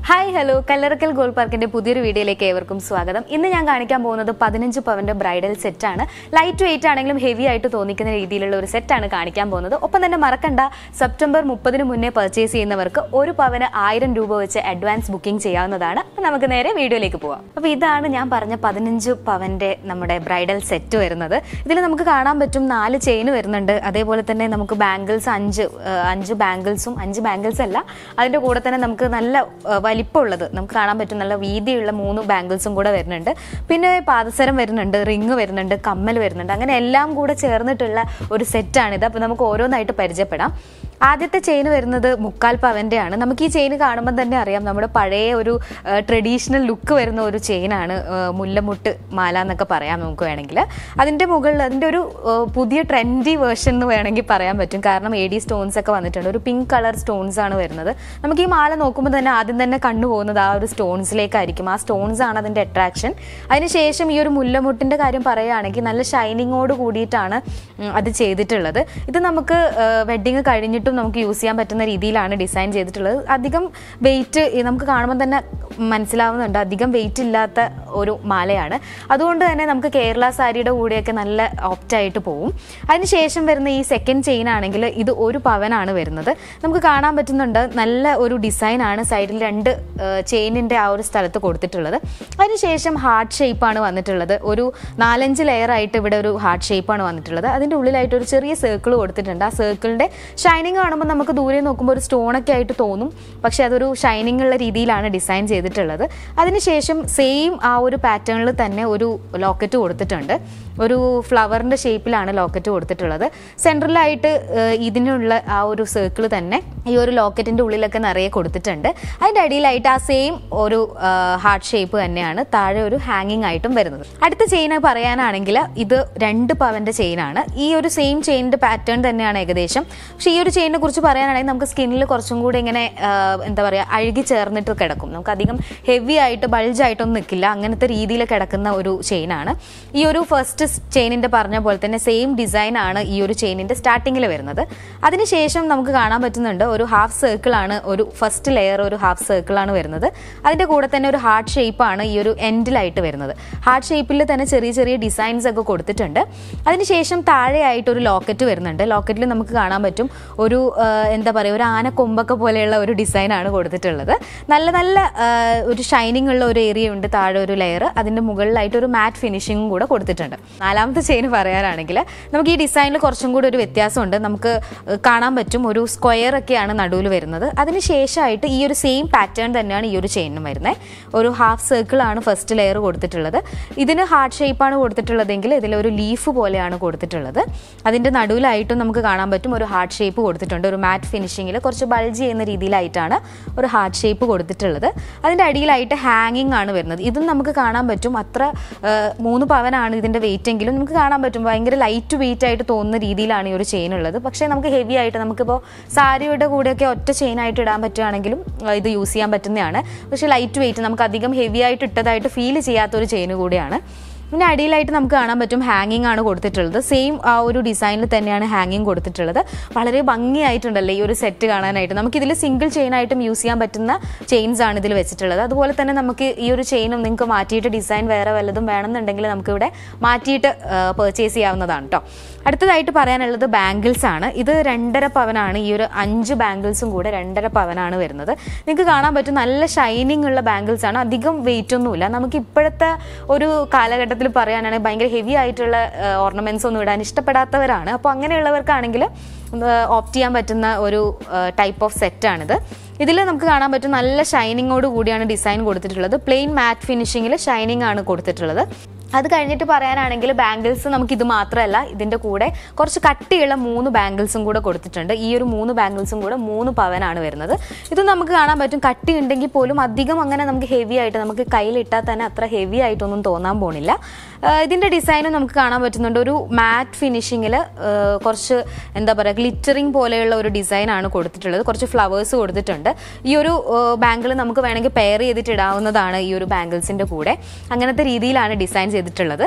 hi hello Kallarakkal goal പാർക്കിന്റെ പുതിയൊരു വീഡിയോയിലേക്ക് ഏവർക്കും സ്വാഗതം ഇന്ന് ഞാൻ കാണിക്കാൻ പോകുന്നത് പതിനഞ്ച് പവന്റെ ബ്രൈഡൽ സെറ്റാണ് ലൈറ്റ് വെയിറ്റ് ആണെങ്കിലും ഹെവി ആയിട്ട് തോന്നിക്കുന്ന രീതിയിലുള്ള ഒരു സെറ്റാണ് കാണിക്കാൻ പോകുന്നത് ഒപ്പം തന്നെ മറക്കണ്ട സെപ്റ്റംബർ മുപ്പതിന് മുന്നേ പർച്ചേസ് ചെയ്യുന്നവർക്ക് ഒരു പവന് ആയിരം രൂപ വെച്ച് അഡ്വാൻസ് ബുക്കിംഗ് ചെയ്യാവുന്നതാണ് അപ്പം നമുക്ക് നേരെ വീഡിയോയിലേക്ക് പോവാം അപ്പോൾ ഇതാണ് ഞാൻ പറഞ്ഞ പതിനഞ്ച് പവന്റെ നമ്മുടെ ബ്രൈഡൽ സെറ്റ് വരുന്നത് ഇതിൽ നമുക്ക് കാണാൻ പറ്റും നാല് ചെയിൻ വരുന്നുണ്ട് അതേപോലെ തന്നെ നമുക്ക് ബാംഗിൾസ് അഞ്ച് ആ, അഞ്ച് ബാംഗിൾസും അഞ്ച് ബാംഗിൾസ് അല്ല അതിന്റെ കൂടെ തന്നെ നമുക്ക് നല്ല ആ, വലിപ്പമുള്ളത് നമുക്ക് കാണാൻ പറ്റും നല്ല വീതിയുള്ള മൂന്ന് ബാംഗിൾസും കൂടെ വരുന്നുണ്ട് പിന്നെ പാദസരം വരുന്നുണ്ട് റിങ് വരുന്നുണ്ട് കമ്മൽ വരുന്നുണ്ട് അങ്ങനെ എല്ലാം കൂടെ ചേർന്നിട്ടുള്ള ഒരു സെറ്റാണിത് അപ്പോൾ നമുക്ക് ഓരോന്നായിട്ട് പരിചയപ്പെടാം ആദ്യത്തെ ചെയിൻ വരുന്നത് മുക്കാൽ പവന്റെ ആണ് നമുക്ക് ഈ ചെയിൻ കാണുമ്പോൾ തന്നെ അറിയാം നമ്മുടെ പഴയ ഒരു ട്രഡീഷണൽ ലുക്ക് വരുന്ന ഒരു ചെയിനാണ് മുല്ലമുട്ട് മാല എന്നൊക്കെ പറയാം നമുക്ക് വേണമെങ്കിൽ അതിൻ്റെ മുകളിൽ അതിൻ്റെ ഒരു ആ, പുതിയ ട്രെൻഡി വേർഷൻ എന്ന് വേണമെങ്കിൽ പറയാൻ പറ്റും കാരണം എ ഡി സ്റ്റോൺസ് ഒക്കെ വന്നിട്ടുണ്ട് ഒരു പിങ്ക് കളർ സ്റ്റോൺസ് ആണ് വരുന്നത് നമുക്ക് ഈ മാല നോക്കുമ്പോൾ തന്നെ ആദ്യം തന്നെ കണ്ണു പോകുന്നത് ആ ഒരു സ്റ്റോൺസിലേക്കായിരിക്കും ആ സ്റ്റോൺസ് ആണ് അതിൻ്റെ അട്രാക്ഷൻ അതിനുശേഷം ഈ ഒരു മുല്ലമുട്ടിൻ്റെ കാര്യം പറയുകയാണെങ്കിൽ നല്ല ഷൈനിങ്ങോട് കൂടിയിട്ടാണ് ഉം, അത് ചെയ്തിട്ടുള്ളത് ഇത് നമുക്ക് വെഡ്ഡിങ് കഴിഞ്ഞിട്ടും നമുക്ക് യൂസ് ചെയ്യാൻ പറ്റുന്ന രീതിയിലാണ് ഡിസൈൻ ചെയ്തിട്ടുള്ളത് അധികം വെയിറ്റ് നമുക്ക് കാണുമ്പോൾ തന്നെ മനസ്സിലാവുന്നുണ്ട് അധികം വെയിറ്റ് ഇല്ലാത്ത ഒരു മാലയാണ് അതുകൊണ്ട് തന്നെ നമുക്ക് കേരള സാരിയുടെ കൂടെയൊക്കെ നല്ല ഓപ്റ്റായിട്ട് പോകും അതിനുശേഷം വരുന്ന ഈ സെക്കൻഡ് ചെയിൻ ആണെങ്കിൽ ഇത് ഒരു പവനാണ് വരുന്നത് നമുക്ക് കാണാൻ പറ്റുന്നുണ്ട് നല്ല ഒരു ഡിസൈനാണ് സൈഡിൽ രണ്ട് ചെയിനിൻ്റെ ആ ഒരു സ്ഥലത്ത് കൊടുത്തിട്ടുള്ളത് അതിനുശേഷം ഹാർട്ട് ഷേപ്പാണ് വന്നിട്ടുള്ളത് ഒരു നാലഞ്ച് ലെയർ ആയിട്ട് ഇവിടെ ഒരു ഹാർട്ട് ഷേപ്പാണ് വന്നിട്ടുള്ളത് അതിൻ്റെ ഉള്ളിലായിട്ട് ഒരു ചെറിയ സർക്കിൾ കൊടുത്തിട്ടുണ്ട് ആ സർക്കിളിൻ്റെ ഷൈനിങ് കാണുമ്പോൾ നമുക്ക് ദൂരെ നോക്കുമ്പോൾ ഒരു സ്റ്റോണൊക്കെ ആയിട്ട് തോന്നും പക്ഷേ അതൊരു ഷൈനിങ് ഉള്ള രീതിയിലാണ് ഡിസൈൻ ചെയ്തിട്ടുള്ളത് അതിനുശേഷം സെയിം ആ ഒരു പാറ്റേണിൽ തന്നെ ഒരു ലോക്കറ്റ് കൊടുത്തിട്ടുണ്ട് ഒരു ഫ്ലവറിൻ്റെ ഷേപ്പിലാണ് ലോക്കറ്റ് കൊടുത്തിട്ടുള്ളത് സെൻട്രലായിട്ട് ഇതിനുള്ള ആ ഒരു സർക്കിൾ തന്നെ ഈ ഒരു ലോക്കറ്റിൻ്റെ ഉള്ളിലൊക്കെ നിറയെ കൊടുത്തിട്ടുണ്ട് അതിൻ്റെ അടിയിലായിട്ട് ആ സെയിം ഒരു ഹാർട്ട് ഷേപ്പ് തന്നെയാണ് താഴെ ഒരു ഹാങ്ങിങ് ആയിട്ടും വരുന്നത് അടുത്ത ചെയിൻ പറയാനാണെങ്കിൽ ഇത് രണ്ട് പവൻ്റെ ചെയിനാണ് ഈ ഒരു സെയിം ചെയിനിൻ്റെ പാറ്റേൺ തന്നെയാണ് ഏകദേശം പക്ഷേ ഈ ഒരു ചെയിനിനെ കുറിച്ച് പറയാനാണെങ്കിൽ നമുക്ക് സ്കിന്നിൽ കുറച്ചും കൂടി ഇങ്ങനെ ആ, എന്താ പറയുക അഴുകി ചേർന്നിട്ട് കിടക്കും നമുക്ക് അധികം ഹെവി ആയിട്ട് ബൾജായിട്ടൊന്നും നിൽക്കില്ല അങ്ങനത്തെ രീതിയിൽ കിടക്കുന്ന ഒരു ചെയിനാണ് ഈ ഒരു ഫസ്റ്റ് ചെയിനിൻ്റെ പറഞ്ഞ പോലെ തന്നെ സെയിം ഡിസൈൻ ആണ് ഈ ഒരു ചെയിനിൻ്റെ സ്റ്റാർട്ടിങ്ങിൽ വരുന്നത് അതിനുശേഷം നമുക്ക് കാണാൻ പറ്റുന്നുണ്ട് ഒരു ഹാഫ് സർക്കിളാണ് ഒരു ഫസ്റ്റ് ലെയർ ഒരു ഹാഫ് സർക്കിളാണ് വരുന്നത് അതിൻ്റെ കൂടെ തന്നെ ഒരു ഹാർട്ട് ഷേപ്പാണ് ഈ ഒരു എൻഡിലായിട്ട് വരുന്നത് ഹാർട്ട് ഷേപ്പിൽ തന്നെ ചെറിയ ചെറിയ ഡിസൈൻസ് ഒക്കെ കൊടുത്തിട്ടുണ്ട് അതിനുശേഷം താഴെയായിട്ട് ഒരു ലോക്കറ്റ് വരുന്നുണ്ട് ലോക്കറ്റിൽ നമുക്ക് കാണാൻ പറ്റും ഒരു ആ, എന്താ പറയുക ഒരു ആനക്കൊമ്പൊക്കെ പോലെയുള്ള ഒരു ഡിസൈനാണ് കൊടുത്തിട്ടുള്ളത് നല്ല നല്ല ആ, ഒരു ഷൈനിങ് ഉള്ള ഒരു ഏരിയ ഉണ്ട് താഴെ ഒരു ലെയർ അതിൻ്റെ മുകളിലായിട്ട് ഒരു മാറ്റ് ഫിനിഷിങ്ങും കൂടെ കൊടുത്തിട്ടുണ്ട് നാലാമത്തെ ചെയിൻ പറയാനാണെങ്കിൽ നമുക്ക് ഈ ഡിസൈനിൽ കുറച്ചും കൂടി ഒരു വ്യത്യാസമുണ്ട് നമുക്ക് കാണാൻ പറ്റും ഒരു സ്ക്വയർ ഒക്കെയാണ് നടുവിൽ വരുന്നത് അതിന് ശേഷമായിട്ട് ഈ ഒരു സെയിം പാറ്റേൺ തന്നെയാണ് ഈ ഒരു ചെയിനും വരുന്നത് ഒരു ഹാഫ് സർക്കിൾ ആണ് ഫസ്റ്റ് ലെയർ കൊടുത്തിട്ടുള്ളത് ഇതിന് ഹാർട്ട് ഷേപ്പാണ് കൊടുത്തിട്ടുള്ളതെങ്കിൽ ഇതിൽ ഒരു ലീഫ് പോലെയാണ് കൊടുത്തിട്ടുള്ളത് അതിൻ്റെ നടുവിലായിട്ടും നമുക്ക് കാണാൻ പറ്റും ഒരു ഹാർട്ട് ഷേപ്പ് കൊടുത്തിട്ടുണ്ട് ഒരു മാറ്റ് ഫിനിഷിങ്ങിൽ കുറച്ച് ബൾജ് ചെയ്യുന്ന രീതിയിലായിട്ടാണ് ഒരു ഹാർട്ട് ഷേപ്പ് കൊടുത്തിട്ടുള്ളത് അതിൻ്റെ അടിയിലായിട്ട് ഹാങ്ങിങ് ആണ് വരുന്നത് ഇതും നമുക്ക് കാണാൻ പറ്റും അത്ര ആ, മൂന്ന് പവനാണ് ഇതിൻ്റെ വെയിറ്റ് എങ്കിലും നമുക്ക് കാണാൻ പറ്റും ഭയങ്കര ലൈറ്റ് വെയിറ്റ് ആയിട്ട് തോന്നുന്ന രീതിയിലാണ് ഈ ഒരു ചെയിൻ ഉള്ളത് പക്ഷേ നമുക്ക് ഹെവി ആയിട്ട് നമുക്കിപ്പോൾ സാരിയുടെ കൂടെയൊക്കെ ഒറ്റ ചെയിൻ ആയിട്ട് ഇടാൻ പറ്റുകയാണെങ്കിലും ആ, ഇത് യൂസ് ചെയ്യാൻ പറ്റുന്നതാണ് പക്ഷേ ലൈറ്റ് വെയിറ്റ് നമുക്ക് അധികം ഹെവി ആയിട്ട് ഇട്ടതായിട്ട് ഫീൽ ചെയ്യാത്ത ഒരു ചെയിൻ കൂടിയാണ് പിന്നെ അടിയിലായിട്ട് നമുക്ക് കാണാൻ പറ്റും ഹാങ്ങിങ് ആണ് കൊടുത്തിട്ടുള്ളത് സെയിം ആ ഒരു ഡിസൈനിൽ തന്നെയാണ് ഹാങ്ങിങ് കൊടുത്തിട്ടുള്ളത് വളരെ ഭംഗിയായിട്ടുണ്ടല്ലേ ഈ ഒരു സെറ്റ് കാണാനായിട്ട് നമുക്ക് ഇതിൽ സിംഗിൾ ചെയിൻ ആയിട്ടും യൂസ് ചെയ്യാൻ പറ്റുന്ന ചെയിൻസ് ആണ് ഇതിൽ വെച്ചിട്ടുള്ളത് അതുപോലെ തന്നെ നമുക്ക് ഈ ഒരു ചെയിനും നിങ്ങൾക്ക് മാറ്റിയിട്ട് ഡിസൈൻ വേറെ വല്ലതും വേണമെന്നുണ്ടെങ്കിൽ നമുക്കിവിടെ മാറ്റിയിട്ട് പർച്ചേസ് ചെയ്യാവുന്നതാണ് കേട്ടോ അടുത്തതായിട്ട് പറയാനുള്ളത് ബാംഗിൾസ് ആണ് ഇത് രണ്ടര പവനാണ് ഈ ഒരു അഞ്ച് ബാംഗിൾസും കൂടെ രണ്ടര പവനാണ് വരുന്നത് നിങ്ങൾക്ക് കാണാൻ പറ്റും നല്ല ഷൈനിങ് ഉള്ള ബാംഗിൾസ് ആണ് അധികം വെയിറ്റ് ഒന്നുമില്ല നമുക്ക് ഇപ്പോഴത്തെ ഒരു കാലഘട്ടത്തിൽ പറയാനാണെങ്കിൽ ഭയങ്കര ഹെവി ആയിട്ടുള്ള ഓർണമെന്റ്സ് ഒന്നും ഇടാൻ ഇഷ്ടപ്പെടാത്തവരാണ് അപ്പോൾ അങ്ങനെയുള്ളവർക്കാണെങ്കിൽ ഓപ്റ്റ് ചെയ്യാൻ പറ്റുന്ന ഒരു ടൈപ്പ് ഓഫ് സെറ്റാണിത് ഇതിൽ നമുക്ക് കാണാൻ പറ്റും നല്ല ഷൈനിങ്ങോട് കൂടിയാണ് ഡിസൈൻ കൊടുത്തിട്ടുള്ളത് പ്ലെയിൻ മാറ്റ് ഫിനിഷിങ്ങിൽ ഷൈനിങ് ആണ് കൊടുത്തിട്ടുള്ളത് അത് കഴിഞ്ഞിട്ട് പറയാനാണെങ്കിൽ ബാംഗിൾസ് നമുക്ക് ഇത് മാത്രമല്ല ഇതിൻ്റെ കൂടെ കുറച്ച് കട്ടിയുള്ള മൂന്ന് ബാംഗിൾസും കൂടെ കൊടുത്തിട്ടുണ്ട് ഈ ഒരു മൂന്ന് ബാംഗിൾസും കൂടെ മൂന്ന് പവനാണ് വരുന്നത് ഇത് നമുക്ക് കാണാൻ പറ്റും കട്ടി ഉണ്ടെങ്കിൽ പോലും അധികം അങ്ങനെ നമുക്ക് ഹെവി ആയിട്ട് നമുക്ക് കയ്യിലിട്ടാൽ തന്നെ അത്ര ഹെവി ആയിട്ടൊന്നും തോന്നാൻ പോണില്ല ആഹ് ഇതിൻ്റെ ഡിസൈനും നമുക്ക് കാണാൻ പറ്റുന്നുണ്ട് ഒരു മാറ്റ് ഫിനിഷിങ്ങിൽ കുറച്ച് എന്താ പറയുക ഗ്ലിറ്ററിങ് പോലെയുള്ള ഒരു ഡിസൈനാണ് കൊടുത്തിട്ടുള്ളത് കുറച്ച് ഫ്ലവേഴ്സ് കൊടുത്തിട്ടുണ്ട് ഈ ഒരു ബാംഗിൾ നമുക്ക് വേണമെങ്കിൽ പെയർ ചെയ്തിട്ട് ഇടാവുന്നതാണ് ഈ ഒരു ബാംഗിൾസിൻ്റെ കൂടെ അങ്ങനത്തെ രീതിയിലാണ് ഡിസൈൻ ചെയ്തിട്ടുള്ളത്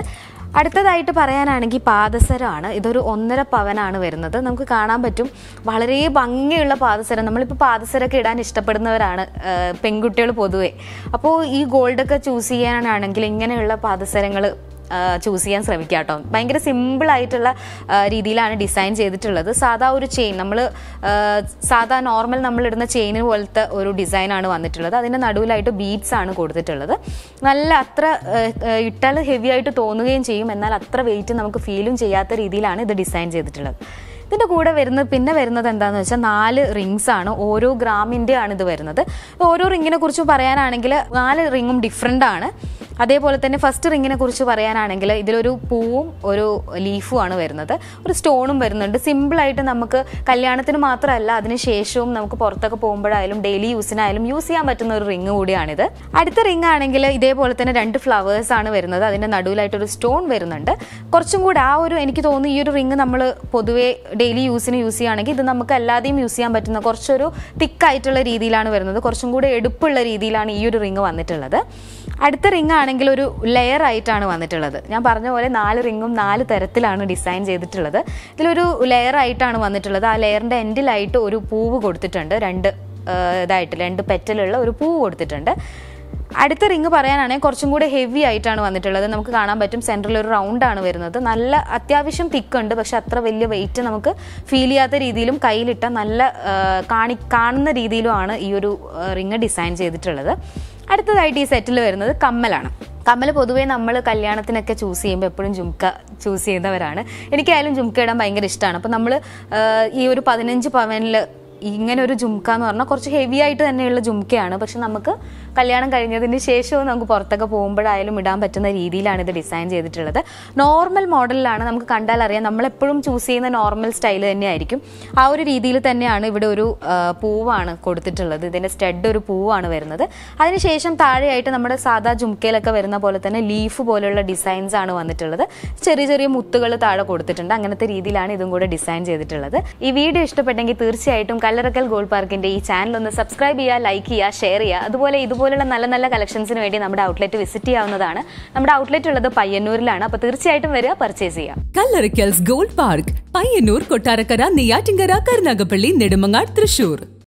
അടുത്തതായിട്ട് പറയാനാണെങ്കിൽ പാദസരമാണ് ഇതൊരു ഒന്നര പവനാണ് വരുന്നത് നമുക്ക് കാണാൻ പറ്റും വളരെ ഭംഗിയുള്ള പാദസരം നമ്മളിപ്പോൾ പാദസരമൊക്കെ ഇടാൻ ഇഷ്ടപ്പെടുന്നവരാണ് പെൺകുട്ടികൾ പൊതുവെ അപ്പോൾ ഈ ഗോൾഡൊക്കെ ചൂസ് ചെയ്യാനാണെങ്കിൽ ഇങ്ങനെയുള്ള പാദസരങ്ങൾ ചൂസ് ചെയ്യാൻ ശ്രമിക്കുക കേട്ടോ ഭയങ്കര സിമ്പിൾ ആയിട്ടുള്ള ആ, രീതിയിലാണ് ഡിസൈൻ ചെയ്തിട്ടുള്ളത് സാധാ ഒരു ചെയിൻ നമ്മൾ സാധാ നോർമൽ നമ്മൾ ഇടുന്ന ചെയിന് പോലത്തെ ഒരു ഡിസൈനാണ് വന്നിട്ടുള്ളത് അതിൻ്റെ നടുവിലായിട്ട് ബീഡ്സ് ആണ് കൊടുത്തിട്ടുള്ളത് നല്ല അത്ര ഇട്ടാൽ ഹെവി ആയിട്ട് തോന്നുകയും ചെയ്യും എന്നാൽ അത്ര വെയിറ്റ് നമുക്ക് ഫീലും ചെയ്യാത്ത രീതിയിലാണ് ഇത് ഡിസൈൻ ചെയ്തിട്ടുള്ളത് ഇതിൻ്റെ കൂടെ വരുന്നത് പിന്നെ വരുന്നത് എന്താണെന്ന് വെച്ചാൽ നാല് റിങ്സ് ആണ് ഓരോ ഗ്രാമിൻ്റെ ആണ് ഇത് വരുന്നത് ഓരോ റിങ്ങിനെ കുറിച്ച് പറയാനാണെങ്കിൽ നാല് റിങ്ങും ഡിഫറെൻ്റ് ആണ് അതേപോലെ തന്നെ ഫസ്റ്റ് റിങ്ങിനെ കുറിച്ച് പറയാനാണെങ്കിൽ ഇതിലൊരു പൂവും ഒരു ലീഫും ആണ് വരുന്നത് ഒരു സ്റ്റോണും വരുന്നുണ്ട് സിമ്പിളായിട്ട് നമുക്ക് കല്യാണത്തിന് മാത്രമല്ല അതിന് ശേഷവും നമുക്ക് പുറത്തൊക്കെ പോകുമ്പോഴായാലും ഡെയിലി യൂസിനായാലും യൂസ് ചെയ്യാൻ പറ്റുന്ന ഒരു റിങ് കൂടിയാണിത് അടുത്ത റിങ് ആണെങ്കിൽ ഇതേപോലെ തന്നെ രണ്ട് ഫ്ലവേഴ്സ് ആണ് വരുന്നത് അതിൻ്റെ നടുവിലായിട്ടൊരു സ്റ്റോൺ വരുന്നുണ്ട് കുറച്ചും കൂടെ ആ ഒരു എനിക്ക് തോന്നുന്നു ഈ ഒരു റിങ് നമ്മൾ പൊതുവേ ഡെയിലി യൂസിന് യൂസ് ചെയ്യുകയാണെങ്കിൽ ഇത് നമുക്ക് അല്ലാതെയും യൂസ് ചെയ്യാൻ പറ്റുന്ന കുറച്ചൊരു തിക്കായിട്ടുള്ള രീതിയിലാണ് വരുന്നത് കുറച്ചും കൂടെ എടുപ്പുള്ള രീതിയിലാണ് ഈ ഒരു റിങ് വന്നിട്ടുള്ളത് അടുത്ത റിങ് ആണെങ്കിൽ ഒരു ലെയർ ആയിട്ടാണ് വന്നിട്ടുള്ളത് ഞാൻ പറഞ്ഞ പോലെ നാല് റിങ്ങും നാല് തരത്തിലാണ് ഡിസൈൻ ചെയ്തിട്ടുള്ളത് ഇതിലൊരു ലെയർ ആയിട്ടാണ് വന്നിട്ടുള്ളത് ആ ലെയറിൻ്റെ എൻഡിലായിട്ട് ഒരു പൂവ് കൊടുത്തിട്ടുണ്ട് രണ്ട് ആ, ഇതായിട്ട് രണ്ട് പെറ്റലുള്ള ഒരു പൂവ് കൊടുത്തിട്ടുണ്ട് അടുത്ത റിങ് പറയാനാണെങ്കിൽ കുറച്ചും കൂടെ ഹെവി ആയിട്ടാണ് വന്നിട്ടുള്ളത് നമുക്ക് കാണാൻ പറ്റും സെൻറ്ററിൽ ഒരു റൗണ്ട് ആണ് വരുന്നത് നല്ല അത്യാവശ്യം തിക്ക് ഉണ്ട് പക്ഷെ അത്ര വലിയ വെയിറ്റ് നമുക്ക് ഫീൽ ചെയ്യാത്ത രീതിയിലും കയ്യിലിട്ട നല്ല ആ, കാണി കാണുന്ന രീതിയിലുമാണ് ഈ ഒരു റിങ് ഡിസൈൻ ചെയ്തിട്ടുള്ളത് അടുത്തതായിട്ട് ഈ സെറ്റിൽ വരുന്നത് കമ്മലാണ് കമ്മൽ പൊതുവേ നമ്മൾ കല്യാണത്തിനൊക്കെ ചൂസ് ചെയ്യുമ്പോൾ എപ്പോഴും ജുംക്ക ചൂസ് ചെയ്യുന്നവരാണ് എനിക്കായാലും ജുംക്ക ഇടാൻ ഭയങ്കര ഇഷ്ടമാണ് അപ്പോൾ നമ്മൾ ഈ ഒരു പതിനഞ്ച് പവനിൽ ഇങ്ങനെ ഒരു ജുംക്ക എന്ന് പറഞ്ഞാൽ കുറച്ച് ഹെവി ആയിട്ട് തന്നെയുള്ള ജുംക്കയാണ് പക്ഷെ നമുക്ക് കല്യാണം കഴിഞ്ഞതിന് ശേഷവും നമുക്ക് പുറത്തൊക്കെ പോകുമ്പോഴായാലും ഇടാൻ പറ്റുന്ന രീതിയിലാണ് ഇത് ഡിസൈൻ ചെയ്തിട്ടുള്ളത് നോർമൽ മോഡലിലാണ് നമുക്ക് കണ്ടാൽ അറിയാം നമ്മളെപ്പോഴും ചൂസ് ചെയ്യുന്ന നോർമൽ സ്റ്റൈൽ തന്നെയായിരിക്കും ആ ഒരു രീതിയിൽ തന്നെയാണ് ഇവിടെ ഒരു ആ, പൂവാണ് കൊടുത്തിട്ടുള്ളത് ഇതിൻ്റെ സ്റ്റഡ് ഒരു പൂവാണ് വരുന്നത് അതിനുശേഷം താഴെയായിട്ട് നമ്മുടെ സാധാ ജുംക്കയിലൊക്കെ വരുന്ന പോലെ തന്നെ ലീഫ് പോലെയുള്ള ഡിസൈൻസ് ആണ് വന്നിട്ടുള്ളത് ചെറിയ ചെറിയ മുത്തുകൾ താഴെ കൊടുത്തിട്ടുണ്ട് അങ്ങനത്തെ രീതിയിലാണ് ഇതും കൂടെ ഡിസൈൻ ചെയ്തിട്ടുള്ളത് ഈ വീഡിയോ ഇഷ്ടപ്പെട്ടെങ്കിൽ തീർച്ചയായിട്ടും കല്ലറക്കൽ ഗോൾഡ് പാർക്കിന്റെ ഈ ചാനൽ ഒന്ന് സബ്സ്ക്രൈബ് ചെയ്യുക ലൈക്ക് ചെയ്യുക ഷെയർ ചെയ്യുക അതുപോലെ ഇതുപോലുള്ള നല്ല നല്ല കളക്ഷൻസിന് വേണ്ടി നമ്മുടെ ഔട്ട്ലെറ്റ് വിസിറ്റ് ചെയ്യാവുന്നതാണ് നമ്മുടെ ഔട്ട്ലെറ്റ് ഉള്ളത് പയ്യന്നൂരിലാണ് അപ്പോൾ തീർച്ചയായിട്ടും വരിക പർച്ചേസ് ചെയ്യാം കല്ലറയ്ക്കൽസ് ഗോൾഡ് പാർക്ക് പയ്യന്നൂർ കൊട്ടാരക്കര നെയ്യാറ്റിങ്കര കരുനാഗപ്പള്ളി നെടുമങ്ങാട് തൃശൂർ